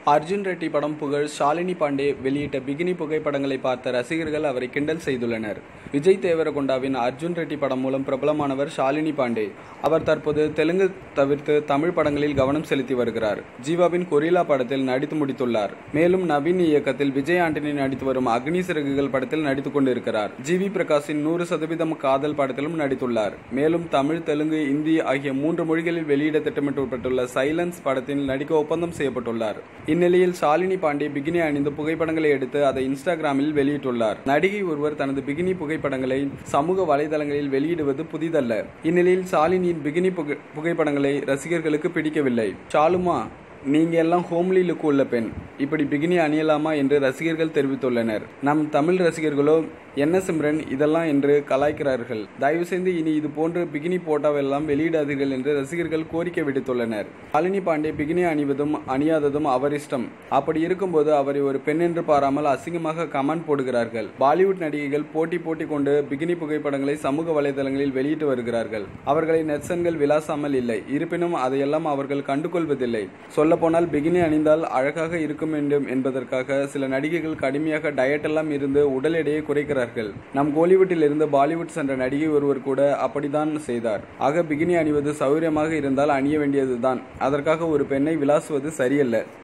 அர்ஜுன் ரெட்டி படம் புகழ் ஷாலினி பாண்டே வெளியிட்ட பிகினி புகைப்படங்களை பார்த்த ரசிகர்கள் அவரை கிண்டல் செய்துள்ளனர் விஜய் தேவரகொண்டாவின் அர்ஜுன் ரெட்டி படம் மூலம் பிரபலமானவர் ஷாலினி பாண்டே அவர் தற்போது தெலுங்கு தவிர்த்து தமிழ் படங்களில் கவனம் செலுத்தி வருகிறார் ஜீவாவின் கொரில்லா படத்தில் நடித்து முடித்துள்ளார் மேலும் நவீன் இயக்கத்தில் விஜய் ஆண்டனி நடித்து வரும் அக்னி சிறகுகள் படத்தில் நடித்துக் கொண்டிருக்கிறார் ஜி வி பிரகாஷின் நூறு சதவீதம் காதல் படத்திலும் நடித்துள்ளார் மேலும் தமிழ் தெலுங்கு இந்தி ஆகிய மூன்று மொழிகளில் வெளியிட திட்டமிடப்பட்டுள்ள சைலன்ஸ் படத்தில் நடிக்க ஒப்பந்தம் செய்யப்பட்டுள்ளார் இந்நிலையில் ஷாலினி பாண்டே பிகினி அணிந்து புகைப்படங்களை எடுத்து அதை இன்ஸ்டாகிராமில் வெளியிட்டுள்ளார் நடிகை ஒருவர் தனது பிகினி புகைப்படங்களை சமூக வலைதளங்களில் வெளியிடுவது புதிதல்ல இந்நிலையில் ஷாலினியின் பிகினி புகை- புகைப்படங்களை ரசிகர்களுக்கு பிடிக்கவில்லை ஷாலுமா நீங்க எல்லாம் ஹோம்லி லுக் உள்ள பெண் இப்படி பிகினி அணியலாமா என்று ரசிகர்கள் தெரிவித்துள்ளனர் நம் தமிழ் ரசிகர்களோ என்ன சிம்ரன் இதெல்லாம் என்று கலாய்க்கிறார்கள் தயவு செய்து இனி இது போன்ற பிகினி போட்டோவெல்லாம் வெளியிடாதீர்கள் என்று ரசிகர்கள் கோரிக்கை விடுத்துள்ளனர் ஷாலினி பாண்டே பிகினி அணிவதும் அணியாததும் அவர் இஷ்டம் அப்படி இருக்கும்போது அவரை ஒரு பெண் என்று பாராமல் அசிங்கமாக கமெண்ட் போடுகிறார்கள் பாலிவுட் நடிகைகள் போட்டி போட்டி கொண்டு பிகினி புகைப்படங்களை சமூக வலைதளங்களில் வெளியிட்டு வருகிறார்கள் அவர்களை நெட்சன்கள் விளாசாமல் இல்லை இருப்பினும் அதையெல்லாம் அவர்கள் கண்டுகொள்வதில்லை சொல்லப்போனால் பிகினி அணிந்தால் அழகாக இருக்க வேண்டும் என்பதற்காக சில நடிகைகள் கடுமையாக டயட் எல்லாம் இருந்து உடல் எடையை குறைக்கிறார்கள் நம் கோலிவுட்டில் இருந்து பாலிவுட் சென்ற நடிகை ஒருவர் கூட அப்படித்தான் செய்தார் ஆக பிகினி அணிவது சௌகரியமாக இருந்தால் அணிய வேண்டியதுதான் அதற்காக ஒரு பெண்ணை விளாசுவது சரியல்ல